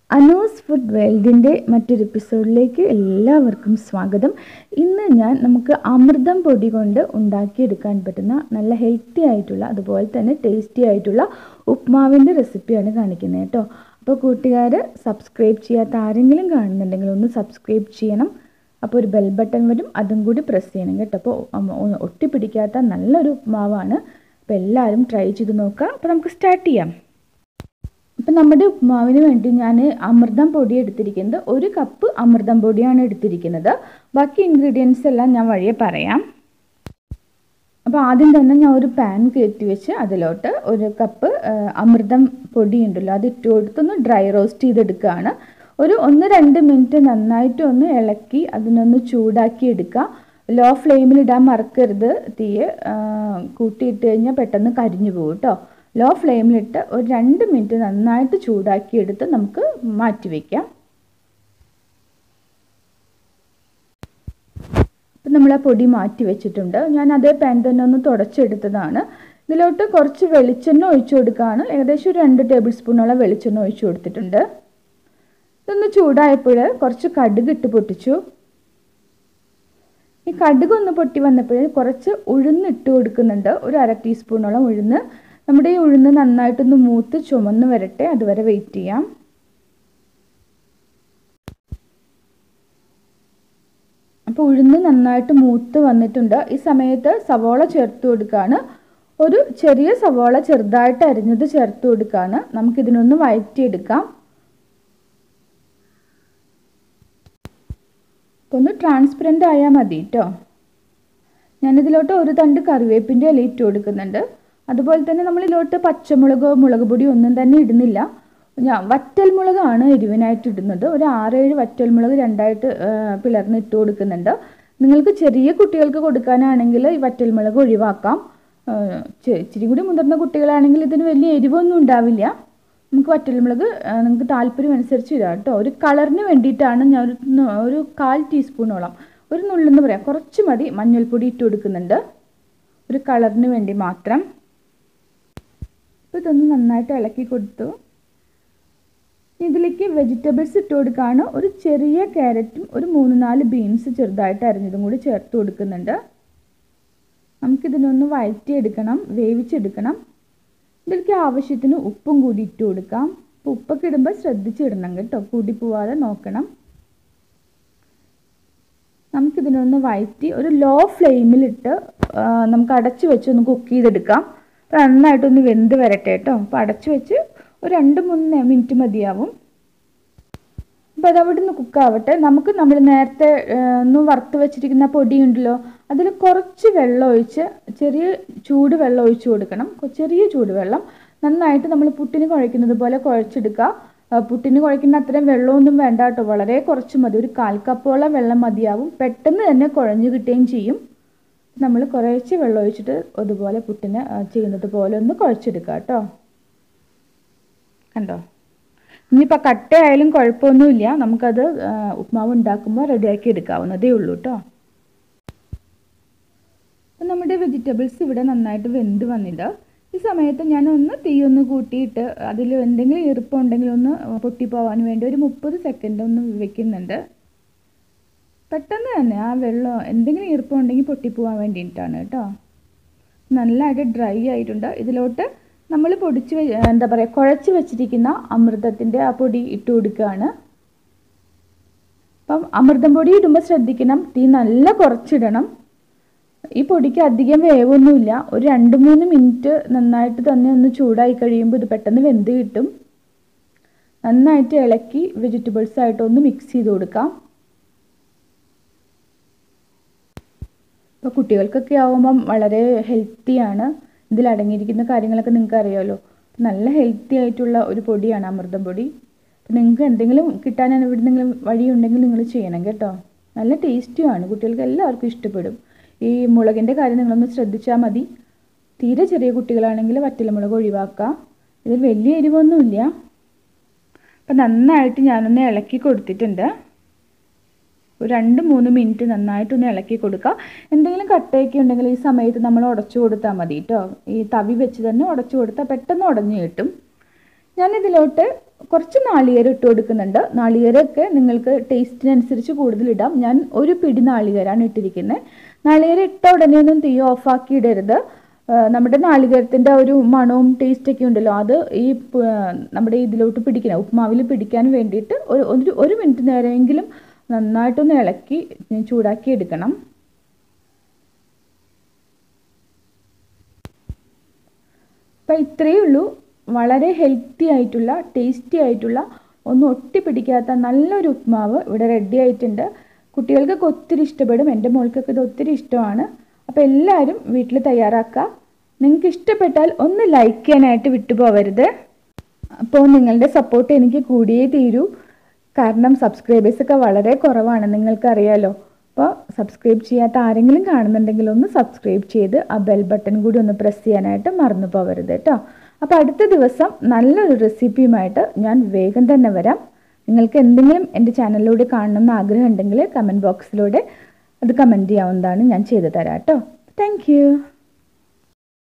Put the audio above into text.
Anu's food വേൾഡിൻ്റെ മറ്റൊരു എപ്പിസോഡിലേക്ക് എല്ലാവർക്കും സ്വാഗതം ഇന്ന് ഞാൻ നമുക്ക് അമൃതം പൊടി കൊണ്ട് ഉണ്ടാക്കിയെടുക്കാൻ പറ്റുന്ന നല്ല ഹെൽത്തി ആയിട്ടുള്ള അതുപോലെ തന്നെ ടേസ്റ്റി ആയിട്ടുള്ള ഉപ്മാവിൻ്റെ റെസിപ്പിയാണ് കാണിക്കുന്നത് കേട്ടോ അപ്പോൾ കൂട്ടുകാർ സബ്സ്ക്രൈബ് ചെയ്യാത്ത ആരെങ്കിലും കാണുന്നുണ്ടെങ്കിൽ ഒന്ന് സബ്സ്ക്രൈബ് ചെയ്യണം അപ്പോൾ ഒരു ബെൽ ബട്ടൺ വരും അതും കൂടി പ്രസ് ചെയ്യണം കേട്ടോ അപ്പോൾ ഒട്ടിപ്പിടിക്കാത്ത നല്ലൊരു ഉപ്മാവാണ് അപ്പോൾ എല്ലാവരും ട്രൈ ചെയ്ത് നോക്കുക അപ്പോൾ നമുക്ക് സ്റ്റാർട്ട് ചെയ്യാം ഇപ്പം നമ്മുടെ ഉപ്മാവിന് വേണ്ടി ഞാൻ അമൃതം പൊടി എടുത്തിരിക്കുന്നത് ഒരു കപ്പ് അമൃതം പൊടിയാണ് എടുത്തിരിക്കുന്നത് ബാക്കി ഇൻഗ്രീഡിയൻസ് എല്ലാം ഞാൻ വഴിയെ പറയാം അപ്പോൾ ആദ്യം തന്നെ ഞാൻ ഒരു പാൻ കയറ്റി വെച്ച് അതിലോട്ട് ഒരു കപ്പ് അമൃതം പൊടി ഉണ്ടല്ലോ അത് ഇട്ട് കൊടുത്തൊന്ന് ഡ്രൈ റോസ്റ്റ് ചെയ്തെടുക്കുകയാണ് ഒരു ഒന്ന് രണ്ട് മിനിറ്റ് നന്നായിട്ട് ഒന്ന് ഇളക്കി അതിനൊന്ന് ചൂടാക്കി എടുക്കുക ലോ ഫ്ലെയിമിൽ ഇടാൻ മറക്കരുത് തീയെ കൂട്ടിയിട്ട് കഴിഞ്ഞാൽ പെട്ടെന്ന് കരിഞ്ഞു പോകും കേട്ടോ ലോ ഫ്ലെയിമിലിട്ട് ഒരു രണ്ട് മിനിറ്റ് നന്നായിട്ട് ചൂടാക്കി എടുത്ത് നമുക്ക് മാറ്റി വയ്ക്കാം അപ്പം നമ്മൾ ആ പൊടി മാറ്റി വെച്ചിട്ടുണ്ട് ഞാൻ അതേ പാൻ തന്നെ ഒന്ന് തുടച്ചെടുത്തതാണ് ഇതിലോട്ട് കുറച്ച് വെളിച്ചെണ്ണ ഒഴിച്ചു കൊടുക്കുകയാണ് ഏകദേശം ഒരു രണ്ട് ടേബിൾ സ്പൂണോളം വെളിച്ചെണ്ണ ഒഴിച്ചു കൊടുത്തിട്ടുണ്ട് ഇതൊന്ന് ചൂടായപ്പോൾ കുറച്ച് കടുക് ഇട്ട് പൊട്ടിച്ചു ഈ കടുക് ഒന്ന് പൊട്ടി വന്നപ്പോൾ കുറച്ച് ഉഴുന്ന് ഇട്ട് കൊടുക്കുന്നുണ്ട് ഒരു അര ടീസ്പൂണോളം ഉഴുന്ന് നമ്മുടെ ഈ ഉഴുന്ന് നന്നായിട്ടൊന്ന് മൂത്ത് ചുമന്ന് വരട്ടെ അതുവരെ വെയിറ്റ് ചെയ്യാം അപ്പോൾ ഉഴുന്ന് നന്നായിട്ട് മൂത്ത് വന്നിട്ടുണ്ട് ഈ സമയത്ത് സവോള ചേർത്ത് കൊടുക്കുകയാണ് ഒരു ചെറിയ സവോള ചെറുതായിട്ട് അരിഞ്ഞത് ചേർത്ത് കൊടുക്കുകയാണ് നമുക്കിതിനൊന്ന് വഴറ്റിയെടുക്കാം ഒന്ന് ട്രാൻസ്പെറൻ്റ് ആയാൽ മതി കേട്ടോ ഞാനിതിലോട്ട് ഒരു തണ്ട് കറിവേപ്പിൻ്റെ ഇല ഇട്ട് കൊടുക്കുന്നുണ്ട് അതുപോലെ തന്നെ നമ്മൾ ഇതിലോട്ട് പച്ചമുളകോ മുളക് പൊടി ഒന്നും തന്നെ ഇടുന്നില്ല ഞാൻ വറ്റൽമുളകാണ് എരിവിനായിട്ട് ഇടുന്നത് ഒരു ആറേഴ് വറ്റൽമുളക് രണ്ടായിട്ട് പിളർന്ന് ഇട്ട് കൊടുക്കുന്നുണ്ട് നിങ്ങൾക്ക് ചെറിയ കുട്ടികൾക്ക് കൊടുക്കാനാണെങ്കിൽ ഈ വറ്റൽമുളക് ഒഴിവാക്കാം ഇച്ചിരി കൂടി മുതിർന്ന കുട്ടികളാണെങ്കിൽ ഇതിന് വലിയ എരിവൊന്നും ഉണ്ടാവില്ല നമുക്ക് വറ്റൽമുളക് നിങ്ങൾക്ക് താല്പര്യം അനുസരിച്ച് ഇടാം കേട്ടോ ഒരു കളറിന് വേണ്ടിയിട്ടാണ് ഞാൻ ഒരു ഒരു കാൽ ടീസ്പൂണോളം ഒരു നുള്ളെന്ന് പറയാം കുറച്ച് മതി മഞ്ഞൾപ്പൊടി ഇട്ട് കൊടുക്കുന്നുണ്ട് ഒരു കളറിന് വേണ്ടി മാത്രം അപ്പോൾ ഇതൊന്ന് നന്നായിട്ട് ഇളക്കി കൊടുത്തു ഇതിലേക്ക് വെജിറ്റബിൾസ് ഇട്ട് കൊടുക്കുകയാണ് ഒരു ചെറിയ ക്യാരറ്റും ഒരു മൂന്ന് നാല് ബീൻസ് ചെറുതായിട്ട് അരിഞ്ഞതും കൂടി ചേർത്ത് കൊടുക്കുന്നുണ്ട് നമുക്കിതിനൊന്ന് വഴറ്റിയെടുക്കണം വേവിച്ചെടുക്കണം ഇതിലേക്ക് ആവശ്യത്തിന് ഉപ്പും കൂടി ഇട്ട് കൊടുക്കാം ഉപ്പൊക്കെ ഇടുമ്പോൾ ശ്രദ്ധിച്ചിടണം കേട്ടോ കൂടി പോവാതെ നോക്കണം നമുക്കിതിനൊന്ന് വഴറ്റി ഒരു ലോ ഫ്ലെയിമിലിട്ട് നമുക്ക് അടച്ചു വെച്ച് ഒന്ന് കുക്ക് ചെയ്തെടുക്കാം അപ്പോൾ നന്നായിട്ടൊന്ന് വെന്ത് വരട്ടെ കേട്ടോ അപ്പോൾ അടച്ചു വെച്ച് ഒരു രണ്ട് മൂന്ന് മിനിറ്റ് മതിയാവും അപ്പോൾ അതവിടെ നിന്ന് കുക്കാവട്ടെ നമുക്ക് നമ്മൾ നേരത്തെ ഒന്ന് വറുത്ത് വെച്ചിരിക്കുന്ന പൊടി ഉണ്ടല്ലോ അതിൽ കുറച്ച് വെള്ളം ഒഴിച്ച് ചെറിയ ചൂട് വെള്ളം ഒഴിച്ച് കൊടുക്കണം ചെറിയ ചൂടുവെള്ളം നന്നായിട്ട് നമ്മൾ പുട്ടിന് കുഴയ്ക്കുന്നത് പോലെ കുഴച്ചെടുക്കുക പുട്ടിന് കുഴയ്ക്കുന്ന അത്രയും വെള്ളമൊന്നും വേണ്ട കേട്ടോ വളരെ കുറച്ച് മതി ഒരു കാൽ കപ്പോളം വെള്ളം മതിയാവും പെട്ടെന്ന് തന്നെ കുഴഞ്ഞു കിട്ടുകയും ചെയ്യും നമ്മൾ കുറേശ്ശെ വെള്ളം ഒഴിച്ചിട്ട് അതുപോലെ പുട്ടിന് ചെയ്യുന്നത് പോലെ ഒന്ന് കുഴച്ചെടുക്കുക കേട്ടോ കണ്ടോ ഇനിയിപ്പോൾ കട്ടയായാലും കുഴപ്പമൊന്നുമില്ല നമുക്കത് ഉപ്മാവ് ഉണ്ടാക്കുമ്പോൾ റെഡിയാക്കി എടുക്കാവുന്നതേ ഉള്ളൂ കേട്ടോ അപ്പം നമ്മുടെ വെജിറ്റബിൾസ് ഇവിടെ നന്നായിട്ട് വെന്ത് വന്നിട്ട് ഈ സമയത്ത് ഞാൻ ഒന്ന് തീ ഒന്ന് കൂട്ടിയിട്ട് അതിൽ എന്തെങ്കിലും ഈർപ്പമുണ്ടെങ്കിൽ ഒന്ന് പൊട്ടിപ്പോവാൻ വേണ്ടി ഒരു മുപ്പത് സെക്കൻഡ് ഒന്ന് വെക്കുന്നുണ്ട് പെട്ടെന്ന് തന്നെ ആ വെള്ളം എന്തെങ്കിലും ഈർപ്പമുണ്ടെങ്കിൽ പൊട്ടിപ്പോവാൻ വേണ്ടിയിട്ടാണ് കേട്ടോ നല്ലതായിട്ട് ഡ്രൈ ആയിട്ടുണ്ട് ഇതിലോട്ട് നമ്മൾ പൊടിച്ച് എന്താ പറയുക കുഴച്ച് വെച്ചിരിക്കുന്ന അമൃതത്തിൻ്റെ ആ പൊടി ഇട്ട് കൊടുക്കുകയാണ് അപ്പം അമൃതം പൊടി ഇടുമ്പോൾ ശ്രദ്ധിക്കണം തീ നല്ല കുറച്ചിടണം ഈ പൊടിക്ക് അധികം വേവൊന്നുമില്ല ഒരു രണ്ട് മൂന്ന് മിനിറ്റ് നന്നായിട്ട് തന്നെ ഒന്ന് ചൂടായി കഴിയുമ്പോൾ ഇത് പെട്ടെന്ന് വെന്ത് കിട്ടും നന്നായിട്ട് ഇളക്കി വെജിറ്റബിൾസ് ആയിട്ട് ഒന്ന് മിക്സ് ചെയ്ത് കൊടുക്കാം ഇപ്പോൾ കുട്ടികൾക്കൊക്കെ ആവുമ്പം വളരെ ഹെൽത്തിയാണ് ഇതിൽ അടങ്ങിയിരിക്കുന്ന കാര്യങ്ങളൊക്കെ നിങ്ങൾക്ക് അറിയാമല്ലോ നല്ല ഹെൽത്തി ആയിട്ടുള്ള ഒരു പൊടിയാണ് അമൃതം പൊടി അപ്പം നിങ്ങൾക്ക് എന്തെങ്കിലും കിട്ടാൻ എവിടെന്നെങ്കിലും വഴിയുണ്ടെങ്കിൽ നിങ്ങൾ ചെയ്യണം കേട്ടോ നല്ല ടേസ്റ്റിയാണ് കുട്ടികൾക്ക് എല്ലാവർക്കും ഇഷ്ടപ്പെടും ഈ മുളകിൻ്റെ കാര്യം നിങ്ങളൊന്ന് ശ്രദ്ധിച്ചാൽ മതി തീരെ ചെറിയ കുട്ടികളാണെങ്കിൽ വറ്റലമുളക് ഒഴിവാക്കുക ഇതിൽ വലിയ എരിവൊന്നുമില്ല അപ്പം നന്നായിട്ട് ഞാനൊന്ന് ഇളക്കി കൊടുത്തിട്ടുണ്ട് ഒരു രണ്ട് മൂന്ന് മിനിറ്റ് നന്നായിട്ടൊന്ന് ഇളക്കി കൊടുക്കുക എന്തെങ്കിലും കട്ടയൊക്കെ ഉണ്ടെങ്കിൽ ഈ സമയത്ത് നമ്മൾ ഉടച്ചു കൊടുത്താൽ മതി കേട്ടോ ഈ തവി വെച്ച് തന്നെ ഉടച്ചു കൊടുത്താൽ പെട്ടെന്ന് ഉടഞ്ഞു കിട്ടും ഞാനിതിലോട്ട് കുറച്ച് നാളികേരം ഇട്ട് കൊടുക്കുന്നുണ്ട് നാളികേരമൊക്കെ നിങ്ങൾക്ക് ടേസ്റ്റിനനുസരിച്ച് കൂടുതൽ ഇടാം ഞാൻ ഒരു പിടി നാളികേരമാണ് ഇട്ടിരിക്കുന്നത് നാളികേരം ഇട്ട ഉടനെ ഒന്നും തീ ഓഫാക്കി ഇടരുത് നമ്മുടെ നാളികേരത്തിൻ്റെ ഒരു മണവും ടേസ്റ്റൊക്കെ ഉണ്ടല്ലോ അത് ഈ നമ്മുടെ ഇതിലോട്ട് പിടിക്കണം ഉപ്മാവിൽ പിടിക്കാൻ വേണ്ടിയിട്ട് ഒരു ഒരു ഒരു മിനിറ്റ് നേരമെങ്കിലും നന്നായിട്ടൊന്ന് ഇളക്കി ചൂടാക്കി എടുക്കണം അപ്പം ഇത്രയേ ഉള്ളൂ വളരെ ഹെൽത്തി ആയിട്ടുള്ള ടേസ്റ്റി ആയിട്ടുള്ള ഒന്നും ഒട്ടിപ്പിടിക്കാത്ത നല്ലൊരു ഉപ്മാവ് ഇവിടെ റെഡി ആയിട്ടുണ്ട് കുട്ടികൾക്കൊക്കെ ഒത്തിരി ഇഷ്ടപ്പെടും എൻ്റെ മോൾക്കൊക്കെ ഇത് ഒത്തിരി ഇഷ്ടമാണ് അപ്പോൾ എല്ലാവരും വീട്ടിൽ തയ്യാറാക്കുക നിങ്ങൾക്ക് ഇഷ്ടപ്പെട്ടാൽ ഒന്ന് ലൈക്ക് ചെയ്യാനായിട്ട് വിട്ടുപോകരുത് അപ്പോൾ നിങ്ങളുടെ സപ്പോർട്ട് എനിക്ക് കൂടിയേ തീരൂ കാരണം സബ്സ്ക്രൈബേഴ്സൊക്കെ വളരെ കുറവാണ് നിങ്ങൾക്കറിയാലോ അപ്പോൾ സബ്സ്ക്രൈബ് ചെയ്യാത്ത ആരെങ്കിലും കാണുന്നുണ്ടെങ്കിൽ ഒന്ന് സബ്സ്ക്രൈബ് ചെയ്ത് ആ ബെൽ ബട്ടൺ കൂടി ഒന്ന് പ്രസ് ചെയ്യാനായിട്ട് മറന്നു പോകരുത് കേട്ടോ അപ്പോൾ അടുത്ത ദിവസം നല്ലൊരു റെസിപ്പിയുമായിട്ട് ഞാൻ വേഗം തന്നെ വരാം നിങ്ങൾക്ക് എന്തെങ്കിലും എൻ്റെ ചാനലിലൂടെ കാണണമെന്ന് ആഗ്രഹം ഉണ്ടെങ്കിൽ കമൻറ്റ് ബോക്സിലൂടെ അത് കമൻറ്റ് ചെയ്യാവുന്നതാണ് ഞാൻ ചെയ്തു തരാം കേട്ടോ താങ്ക്